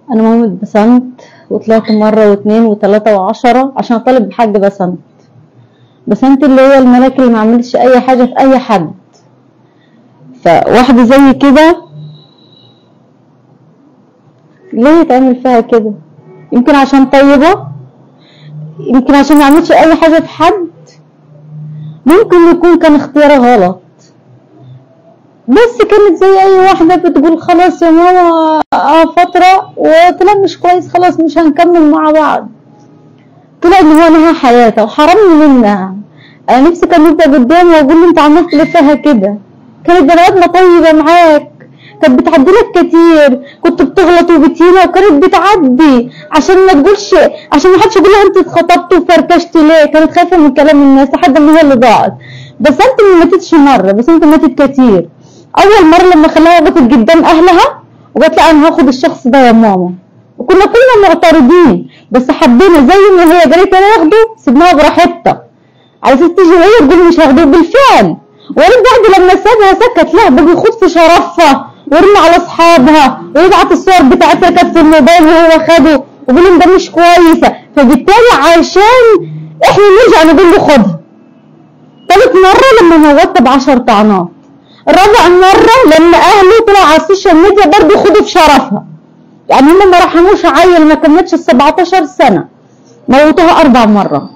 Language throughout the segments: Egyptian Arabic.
انا مامة بسنت وطلعت مرة واتنين وتلاتة وعشرة عشان اطالب بحاج بسنت بسنت اللي هي الملاك اللي ما عملتش اي حاجة في اي حد فواحدة زي كده ليه يتعمل فيها كده يمكن عشان طيبة يمكن عشان ما عملتش اي حاجة في حد ممكن يكون كان اختيارها غلط بس كانت زي اي واحدة بتقول خلاص يا ماما اه فترة وطلع مش كويس خلاص مش هنكمل مع بعض طلع ان هو نهى حياتها وحرمني منها انا نفسي كان يبقى قدامي واقول له انت عملت ليه فيها كده كانت بني ادمه طيبه معاك كانت بتعدي لك كتير كنت بتغلط وبتهينها وكانت بتعدي عشان ما تقولش عشان ما حدش يقول لها انت اتخطبت وفركشت ليه كانت خايفه من كلام الناس لحد ما هي اللي ضاعت بس انت ما ماتتش مره بس انت ماتت كتير اول مره لما خلاها وقفت قدام اهلها وقالت لا انا هاخد الشخص ده يا ماما وكنا كلنا معترضين بس حبينا زي ما هي قالت انا هاخده سيبناها براحتها على اساس تيجي وهي تقول مش هاخده بالفعل ورد بعد لما سابها سكت لا بقى يخوض في شرفها ويرمي على اصحابها ويبعت الصور بتاعتها كانت في الموبايل وهو خده ويقول لهم ده مش كويسه فبالتالي عشان احنا نرجع نقول له خدها تالت مرة لما موتت بعشر طعنات رابع مرة لما أهله طلع على السوشيال ميديا برضه خدوا في شرفها يعني هم ما رحموش عيل ما كملتش ال 17 سنة موتوها أربع مرات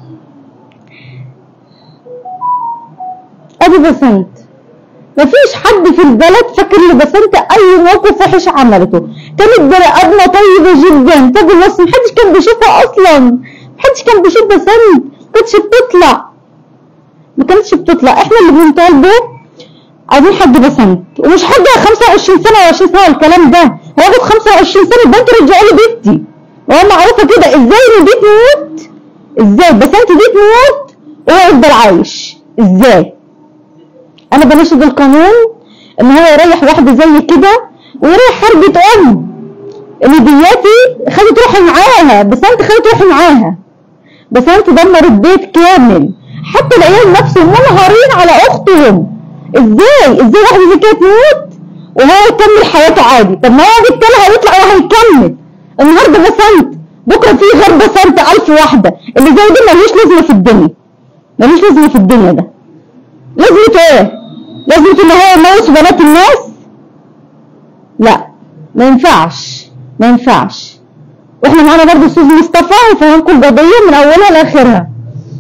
أدي بسنت مفيش حد في البلد فاكر لبسنت أي موقف وحش عملته كانت بني آدمة طيبة جدا تاجي بس محدش كان بيشوفها أصلا محدش كان بيشوف بسنت كانتش بتطلع ما كانتش بتطلع احنا اللي بنطالبه عايزين حد بسنت ومش حد 25 سنه و 20 سنه الكلام ده هياخد 25 سنه ده انتوا رجعوا لي بنتي وهو معروفه كده ازاي ان دي تموت ازاي بسنت دي تموت وهو يفضل عايش ازاي انا بناشد القانون ان هو يريح واحده زي كده ويريح حربة ام اللي دياتي خدت روحي معاها بسنت خدت روحي معاها بسنت دمرت بيت كامل حتى العيال نفسهم منهارين على اختهم ازاي ازاي واحده زي كده تموت وهو يكمل حياته عادي طب ما هو بالتالي هيطلع وهيكمل النهارده بسنت بكره في غير بسنت ألف واحده اللي زي دي ملوش لازمه في الدنيا ملوش لازمه في الدنيا ده لازمته ايه؟ لازمته ان هو يموت بنات الناس؟ لا ما ينفعش ما ينفعش واحنا معانا برضه استاذ مصطفى يفهمكم القضيه من اولها لاخرها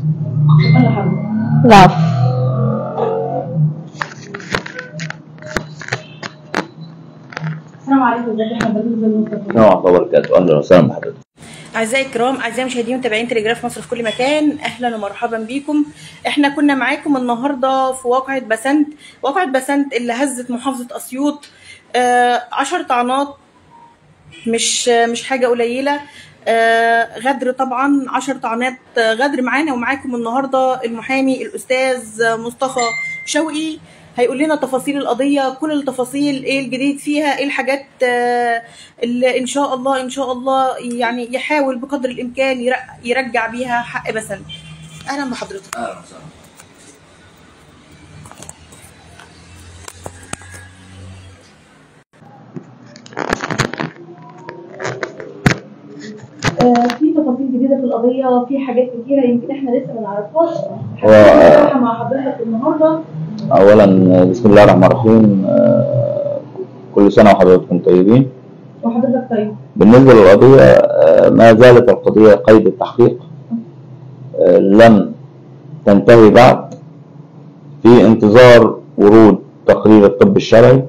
العفو السلام عليكم ازيك يا حضرتك ازي مصطفى السلام ورحمة الله وبركاته أهلا وسهلا بحضرتك اعزائي الكرام اعزائي مشاهدين ومتابعين تلجراف مصر في كل مكان اهلا ومرحبا بيكم احنا كنا معاكم النهارده في واقعه بسنت واقعه بسنت اللي هزت محافظه اسيوط آه عشر طعنات مش مش حاجه قليله آه غدر طبعا عشر طعنات آه، غدر معانا ومعاكم النهارده المحامي الاستاذ مصطفى شوقي هيقول لنا تفاصيل القضيه كل التفاصيل ايه الجديد فيها ايه الحاجات آه، اللي ان شاء الله ان شاء الله يعني يحاول بقدر الامكان ير- يرجع بيها حق بسنت اهلا بحضرتك أهلا وسهلا في تفاصيل جديده في القضيه في حاجات كتيره يمكن احنا لسه ما نعرفهاش هو آه، مع حضرتك النهارده أولا بسم الله الرحمن الرحيم آه، كل سنة وحضراتكم طيبين وحضرتك طيب بالنسبة للقضية آه، ما زالت القضية قيد التحقيق آه، لم تنتهي بعد في انتظار ورود تقرير الطب الشرعي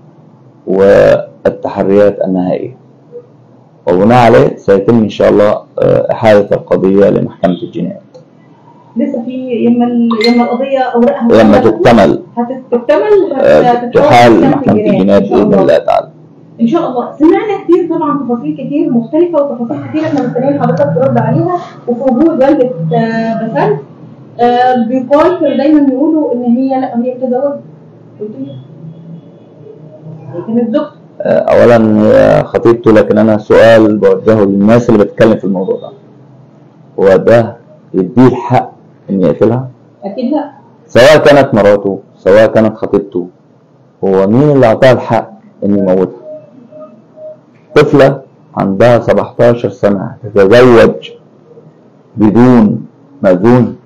والتحريات النهائية وبناء عليه سيتم إن شاء الله آه، إحالة القضية لمحكمة الجنايات لسه في يما ال- يما القضيه اوراقها لما تكتمل هتكتمل آه، هتتحول تحال لمحكمة محكمة الجنايات إن الجنايات شاء بإذن الله تعالى ان شاء الله سمعنا كتير طبعا تفاصيل كتير مختلفه وتفاصيل كتير احنا مستنيين حضرتك ترد عليها وفي وجود والده آه، بسنت آه، بيقال كانوا دايما يقولوا ان هي لا هي بتتزوج قلت له هي كانت زوجته آه، اولا هي خطيبته لكن انا سؤال بوجهه للناس اللي بتتكلم في الموضوع ده هو ده يديه الحق ان يقتلها اكيد لا سواء كانت مراته سواء كانت خطيبته هو مين اللي اعطاه الحق ان يموتها طفله عندها 17 سنة تتزوج بدون مأذون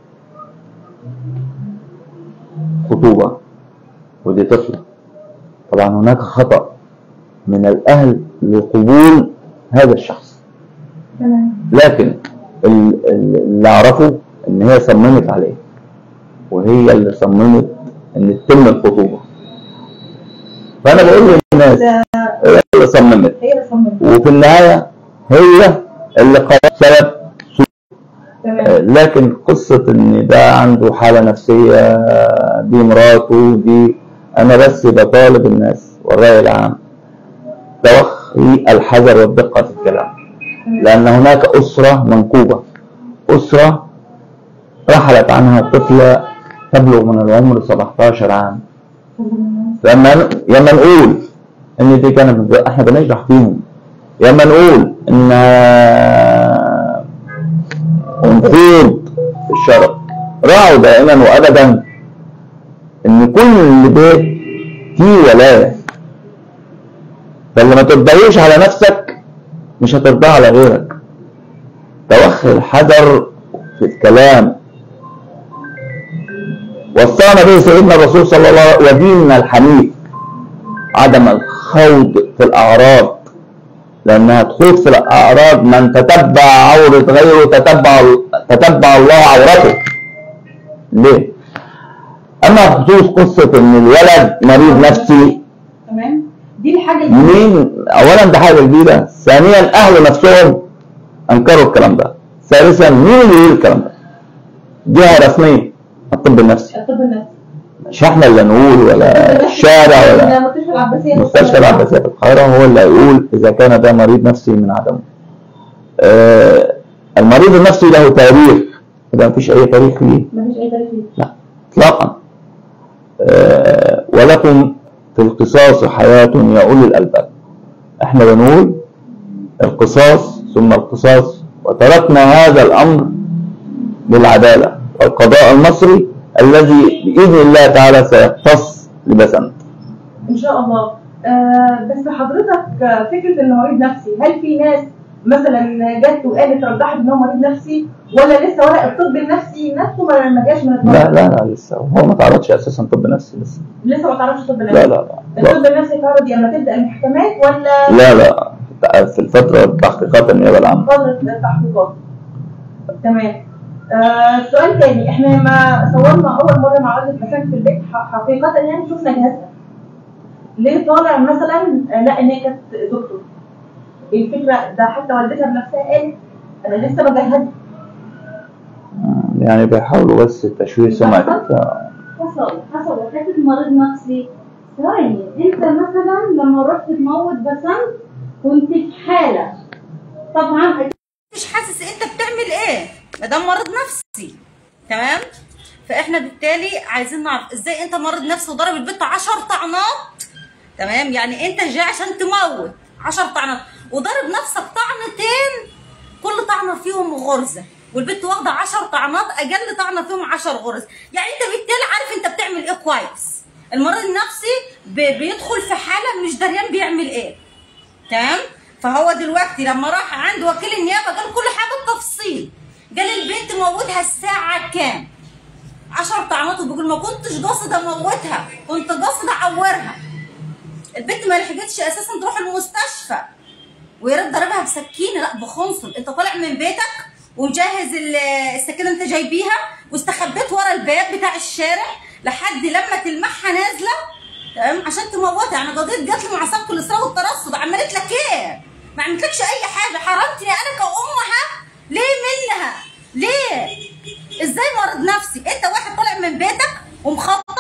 خطوبة ودي طفلة طبعا هناك خطأ من الأهل لقبول هذا الشخص تمام لكن ال- ال- اللي أعرفه إن هي صممت عليه وهي اللي صممت إن تتم الخطوبة فأنا بقول للناس هي اللي صممت هي اللي صممت وفي النهاية هي اللي قررت سبب سوء تمام لكن قصة ان ده عنده حالة نفسية دي مراته دي انا بس بطالب الناس والرأي العام توخي الحذر والدقة في الكلام لان هناك اسرة منكوبة اسرة رحلت عنها طفلة تبلغ من العمر 17 عام لما لما نقول ان دي كانت احنا بنجرح فيهم لما نقول ان ونخوض في الشرع راعوا دائما وابدا ان كل بيت فيه ولايه فاللي ما ترضيش على نفسك مش هترضاه على غيرك توخي الحذر في الكلام وصانا به سيدنا الرسول صلى الله عليه وسلم وديننا الحنيف عدم الخوض في الاعراض لانها تخوض في الاعراض من تتبع عوره غيره تتبع تتبع الله عورته ليه اما بخصوص قصه ان الولد مريض نفسي تمام دي الحاجه اللي مين اولا ده حاجه جديده ثانيا اهل نفسهم انكروا الكلام ده ثالثا مين اللي يقول الكلام ده جهه رسميه الطب النفسي الطب النفسي مش احنا اللي نقول ولا الشارع ولا المستشفى العباسيه مستشفى العباسية في القاهرة هو اللي هيقول إذا كان ده مريض نفسي من عدمه. آه المريض النفسي له تاريخ إذا مفيش أي تاريخ ليه مفيش اي تاريخ ليه. لا إطلاقا. آه ولكم في القصاص حياة يا أولي الألباب. إحنا بنقول القصاص ثم القصاص وتركنا هذا الأمر للعدالة والقضاء المصري الذي بإذن الله تعالى سيقتص لبسنت. ان شاء الله آه بس حضرتك آه، فكره انه مريض نفسي هل في ناس مثلا جت وقالت رجحت ان هو مريض نفسي ولا لسه ورق الطب النفسي نفسه ما ما جاش من الطب لا لا لا لسه هو ما تعرضش اساسا طب نفسي لسه لسه ما تعرفش الطب النفسي لا لا لا الطب النفسي يتعرض لما تبدا المحكمات ولا لا لا في الفترة تحقيقات النيابة العامة فتره التحقيقات تمام آه سؤال تاني احنا لما صورنا اول مره مع والده مساكن في البيت ح- حقيقه يعني شفنا جهازها ليه طالع مثلا آه، لا ان هي كانت دكتور الفكره ده حتى والدتها بنفسها قالت انا لسه بجهزها يعني بيحاولوا بس تشويه سمعة حصل حصل وحته مريض نفسي ثواني انت مثلا لما رحت تموت بسنت كنت في حاله طبعا مش حاسس انت بتعمل ايه ما ده مرض نفسي تمام فاحنا بالتالي عايزين نعرف ازاي انت مرض نفسي وضرب البت 10 طعنات تمام يعني انت جاي عشان تموت 10 طعنات وضرب نفسك طعنتين كل طعنه فيهم غرزه والبت واخده 10 طعنات اقل طعنه فيهم 10 غرز يعني انت بالتالي عارف انت بتعمل ايه كويس المريض النفسي بي- بيدخل في حاله مش دريان بيعمل ايه تمام فهو دلوقتي لما راح عند وكيل النيابه قال كل حاجه بتفصيل قال البنت موتها الساعه كام 10 طعنات وبيقول ما كنتش قاصد اموتها كنت قاصد اعورها البنت ما لحقتش اساسا تروح المستشفى ويا ريت ضربها بسكينه لا بخنصر انت طالع من بيتك ومجهز ال- السكينه انت جايبيها واستخبيت ورا الباب بتاع الشارع لحد لما تلمحها نازله تمام عشان تموتها يعني قضيه قتل مع سبق الاصرار والترصد عملت لك ايه؟ ما عملتلكش اي حاجه حرمتني انا كامها ليه منها؟ ليه؟ ازاي مرض نفسي؟ انت واحد طالع من بيتك ومخطط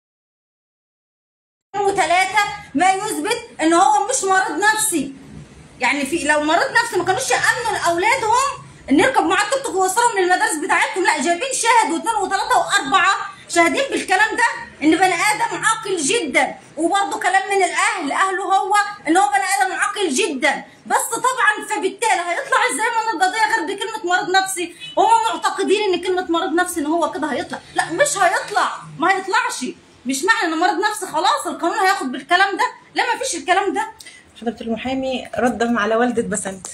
وثلاثه ما يثبت ان هو مش مرض نفسي يعني في لو مريض نفسي ما كانوش يامنوا لاولادهم ان يركب معاه التوك توك ويوصلهم من المدارس بتاعتهم لا جايبين شاهد واثنين وثلاثه واربعه شاهدين بالكلام ده ان بني ادم عاقل جدا وبرضه كلام من الاهل اهله هو ان هو بني ادم عاقل جدا بس طبعا فبالتالي هيطلع ازاي من القضيه غير بكلمه مرض نفسي هم معتقدين ان كلمه مرض نفسي ان هو كده هيطلع لا مش هيطلع ما هيطلعش مش معنى ان مرض نفسي خلاص القانون هياخد بالكلام ده لا ما فيش الكلام ده حضرة المحامي ردا على والدة بسنت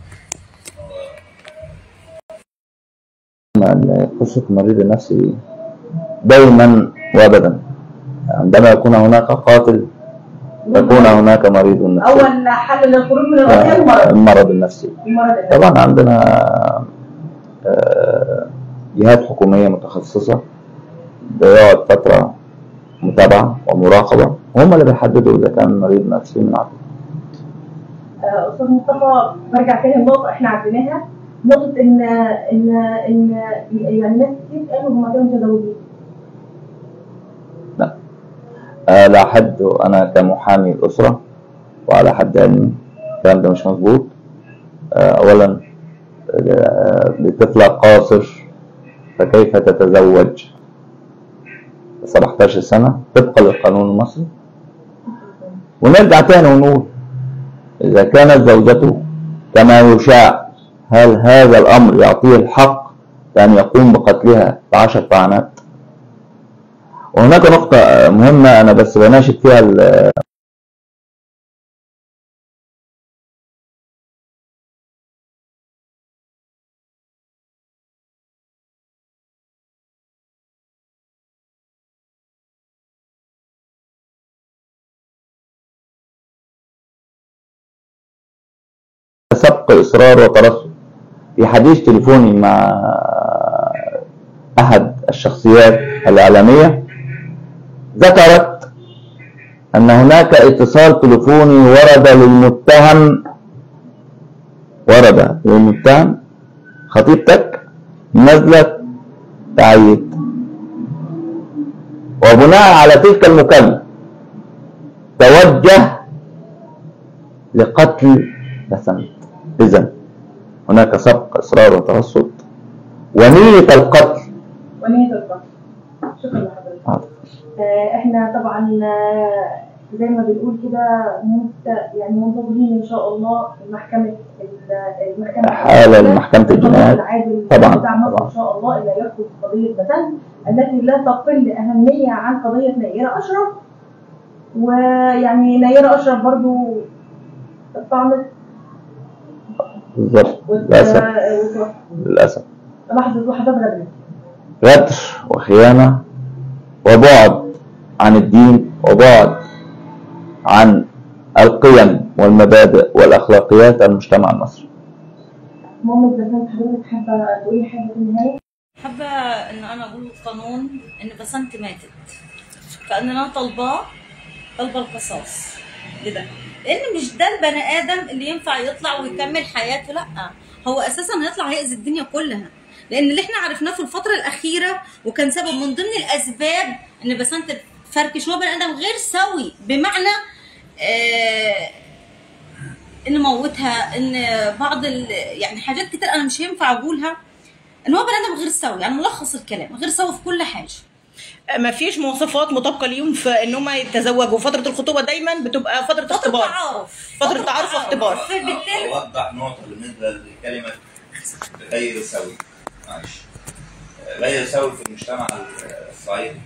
أن قصة المريض النفسي دائما وابدا عندما يكون هناك قاتل يكون هناك مريض نفسي اول حل للخروج من القضيه المرض المرض النفسي المرض النفسي. طبعا عندنا آه، جهات حكومية متخصصة بيقعد فترة متابعة ومراقبة هم اللي بيحددوا إذا كان مريض نفسي من عقل آه، استاذ مصطفى برجع تاني لنقطه احنا عديناها نقطه ان ان ان يعني ناس كتير قالوا هم كانوا متزوجين على حد أنا كمحامي الأسرة وعلى حد علمي الكلام ده مش مظبوط آه، أولا آه، لطفلة قاصر فكيف تتزوج 17 سنة طبقا للقانون المصري ونرجع تاني ونقول إذا كانت زوجته كما يشاع هل هذا الأمر يعطيه الحق بأن يقوم بقتلها بعشر طعنات وهناك نقطة مهمة أنا بس بناشد فيها ال- سبق إصرار وترصد في حديث تليفوني مع أحد الشخصيات الإعلامية ذكرت أن هناك اتصال تليفوني ورد للمتهم ورد للمتهم خطيبتك نزلت تعيد وبناء على تلك المكالمة توجه لقتل بسنت إذا هناك سبق إصرار وترصد ونية القتل ونية القتل شكرا لحضرتك آه. آه، احنا طبعا آه، زي ما بنقول كده مت- يعني منتظرين ان شاء الله محكمة ال- المحكمة حالة لمحكمة الجنايات العادل طبعاً، بتاع مصر طبعاً. ان شاء الله اللي يحكم قضية بسنت التي لا تقل أهمية عن قضية نيرة أشرف ويعني نيرة أشرف برضو اتطعنت بالظبط وت- للأسف وت- للأسف لحظة لحظات غدر غدر وخيانة وبعد عن الدين وبعد عن القيم والمبادئ والأخلاقيات المجتمع المصري مامة بسنت حضرتك حابة تقولي حاجة في النهاية؟ حابة ان انا اقول للقانون ان بسنت ماتت فان انا طالباه طالبة القصاص لده لان مش ده البني ادم اللي ينفع يطلع ويكمل حياته لا هو اساسا هيطلع هيأذي الدنيا كلها لان اللي احنا عرفناه في الفترة الاخيرة وكان سبب من ضمن الاسباب ان بسنت فركش هو بني ادم غير سوي بمعنى آه ان موتها ان بعض ال... يعني حاجات كتير انا مش هينفع اقولها ان هو بني ادم غير سوي يعني ملخص الكلام غير سوي في كل حاجه ما فيش مواصفات مطابقه ليهم في ان هم يتزوجوا فتره الخطوبه دايما بتبقى فتره فتره اختبار تعارف فترة تعارف واختبار. فبالتالي اوضح نقطه بالنسبه لكلمه غير سوي معلش غير سوي في المجتمع الصعيدي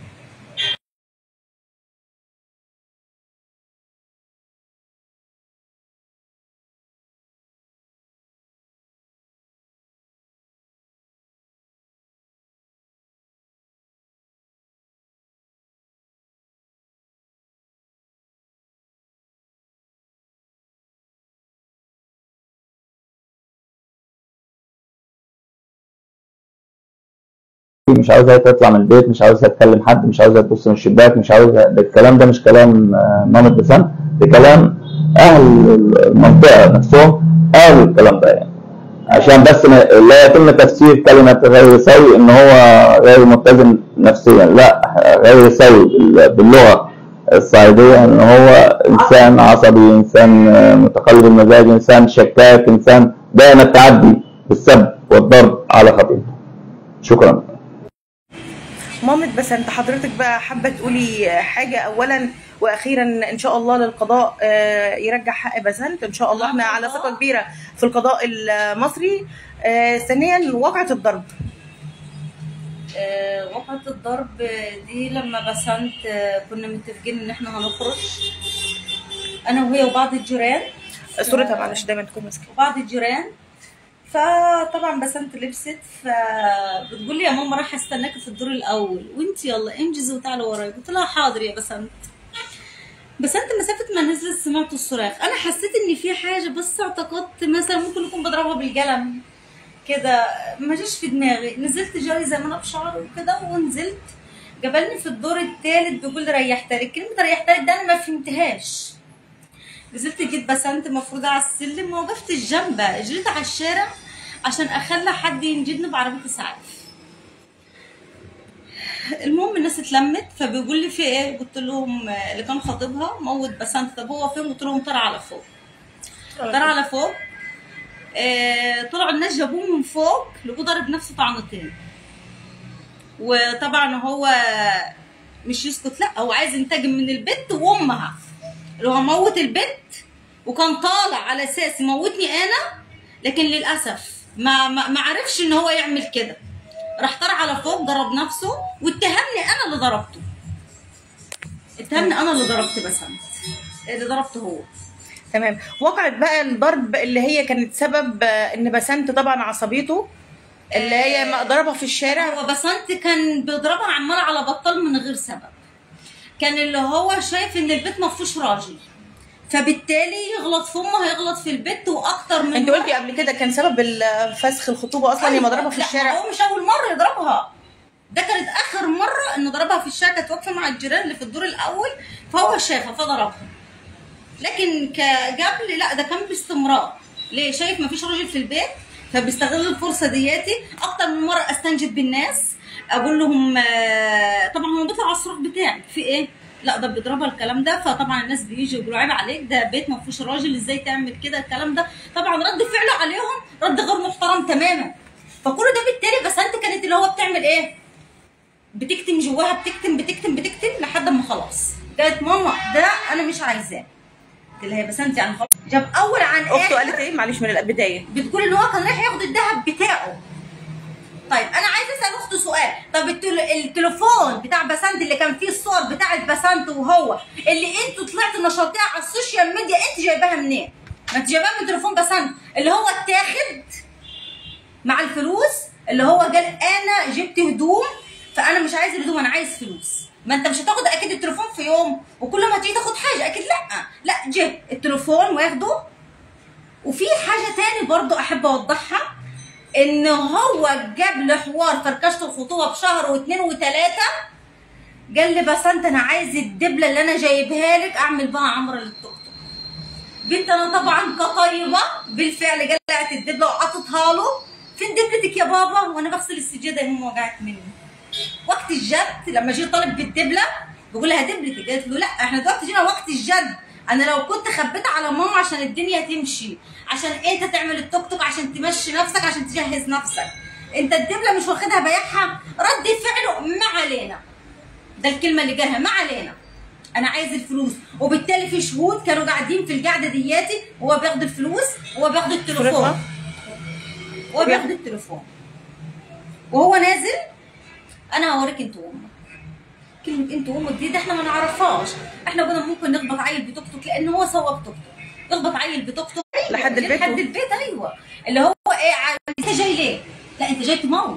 مش عاوزها تطلع من البيت مش عاوزها تكلم حد مش عاوزها تبص من الشباك مش عاوزها ده الكلام ده مش كلام آه، مامة بسام ده كلام أهل المنطقة نفسهم قالوا الكلام ده يعني عشان بس ما لا يتم تفسير كلمة غير سوي إن هو غير متزن نفسيا لا غير سوي بال- باللغة الصعيدية إن هو إنسان عصبي إنسان آه، متقلب المزاج إنسان شكاك إنسان دائم التعدي بالسب والضرب على خطيبته شكرا مامة بسنت حضرتك بقى حابه تقولي حاجه اولا واخيرا ان شاء الله للقضاء آه، يرجع حق بسنت ان شاء الله احنا على ثقه كبيره في القضاء المصري آه، ثانيا واقعه الضرب آه، وقعة الضرب دي لما بسنت آه، كنا متفقين ان احنا هنخرج انا وهي وبعض الجيران صورتها معلش دايما تكون ماسكه وبعض الجيران فطبعا بسنت لبست فبتقول لي يا ماما راح استناكي في الدور الاول وانت يلا انجزي وتعالي ورايا قلت لها حاضر يا بسنت بسنت مسافه ما نزلت سمعت الصراخ انا حسيت ان في حاجه بس اعتقدت مثلا ممكن يكون بضربها بالقلم كده ما جاش في دماغي نزلت جري زي ما انا بشعري وكده ونزلت جابلني في الدور الثالث بيقول لي ريحتلك كلمه ريحتلك ده انا ما فهمتهاش نزلت جيت بسنت مفروضة على السلم ما وقفتش جنبها جريت على الشارع عشان اخلي حد ينجدني بعربية اسعاف المهم الناس اتلمت فبيقول لي في ايه قلت لهم آه، اللي كان خاطبها موت بسنت طب هو فين قلت لهم طلع على فوق طلع على فوق آه طلعوا الناس جابوه من فوق لقوه ضارب نفسه طعنتين وطبعا هو مش يسكت لا هو عايز ينتقم من البت وامها اللي هو موت البت وكان طالع على اساس يموتني انا لكن للاسف ما ما, ما عرفش ان هو يعمل كده راح طلع على فوق ضرب نفسه واتهمني انا اللي ضربته اتهمني انا اللي ضربت بسنت اللي ضربته هو تمام وقعت بقى الضرب اللي هي كانت سبب آه، ان بسنت طبعا عصبيته اللي هي ما ضربها في الشارع هو بسنت كان بيضربها عمال على بطال من غير سبب كان اللي هو شايف ان البيت ما فيهوش راجل فبالتالي يغلط في امه هيغلط في البيت واكتر من انت قلتي قبل كده كان سبب ال- فسخ الخطوبه اصلا هي ما ضربها في لا، الشارع هو مش اول مره يضربها ده كانت اخر مره انه ضربها في الشارع كانت واقفه مع الجيران اللي في الدور الاول فهو شافها فضربها لكن كقبل لا ده كان باستمرار ليه شايف مفيش راجل في البيت فبيستغل الفرصه دياتي اكتر من مره استنجد بالناس اقول لهم آه، طبعا هو بيطلع على الصراخ بتاعي في ايه لا ده بيضربها الكلام ده فطبعا الناس بيجي يقولوا عيب عليك ده بيت ما فيهوش راجل ازاي تعمل كده الكلام ده طبعا رد فعله عليهم رد غير محترم تماما فكل ده بالتالي بس انت كانت اللي هو بتعمل ايه بتكتم جواها بتكتم بتكتم بتكتم لحد ما خلاص قالت ماما ده انا مش عايزاه قلت لها يا بسنت يعني خلاص جاب اول عن اخته اخر قالت ايه معلش من البدايه بتقول ان هو كان رايح ياخد الذهب بتاعه طيب انا عايزه اسال اخته سؤال طب التل... التليفون بتاع بسنت اللي كان فيه الصور بتاعه بسنت وهو اللي انتوا طلعتوا نشرتيها على السوشيال ميديا انت جايباها منين ما انت جايباها من تليفون بسنت اللي هو اتاخد مع الفلوس اللي هو قال انا جبت هدوم فانا مش عايز الهدوم انا عايز فلوس ما انت مش هتاخد اكيد التليفون في يوم وكل ما تيجي تاخد حاجه اكيد لا لا جه التليفون واخده وفي حاجه تاني برضو احب اوضحها ان هو جاب لي حوار فركشت الخطوبه بشهر واثنين وثلاثه قال لي بس انت انا عايز الدبله اللي انا جايبها لك اعمل بها عمره للتوك توك بنت انا طبعا كطيبه بالفعل قلعت الدبله وحطتها له فين دبلتك يا بابا وانا بغسل السجاده يوم وجعت مني وقت الجد لما جه طالب بالدبله بقول لها دبلتك قالت له لا احنا دلوقتي جينا وقت الجد انا لو كنت خبيت على ماما عشان الدنيا تمشي عشان انت تعمل التوك توك عشان تمشي نفسك عشان تجهز نفسك انت الدبله مش واخدها بيعها رد فعله ما علينا ده الكلمه اللي جالها ما علينا انا عايز الفلوس وبالتالي في شهود كانوا قاعدين في القعده دياتي وهو بياخد الفلوس وهو بياخد التليفون صرفها؟ وهو بياخد التليفون وهو نازل انا هوريك انت وامك كلمه انت وامك دي ده احنا ما نعرفهاش احنا كنا ممكن نخبط عيل بتوك توك لان هو سواق توك توك يخبط عيل بتوك توك لحد البيت لحد و- البيت ايوه اللي هو ايه ع- انت جاي ليه؟ لا انت جاي تموت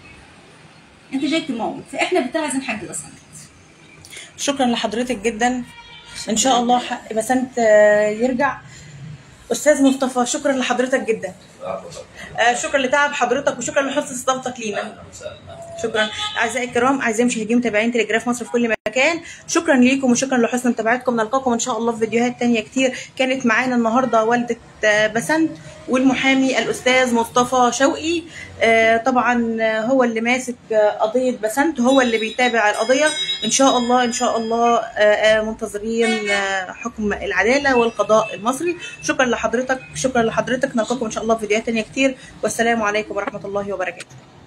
انت جاي تموت فاحنا بالتالي عايزين حق بسنت شكرا لحضرتك جدا ان شاء الله حق بسنت آه، يرجع استاذ مصطفى شكرا لحضرتك جدا آه، شكرا لتعب حضرتك وشكرا لحسن استضافتك لينا شكرا اعزائي الكرام اعزائي مشاهدين متابعين تلجراف مصر في كل مكان شكرا ليكم وشكرا لحسن متابعتكم نلقاكم ان شاء الله في فيديوهات تانية كتير كانت معانا النهارده والده آه، بسنت والمحامي الاستاذ مصطفى شوقي آه، طبعا آه، هو اللي ماسك آه، قضيه بسنت هو اللي بيتابع القضيه ان شاء الله ان شاء الله آه، آه، منتظرين آه، حكم العداله والقضاء المصري شكرا لحضرتك شكرا لحضرتك نلقاكم ان شاء الله في فيديوهات تانية كتير والسلام عليكم ورحمه الله وبركاته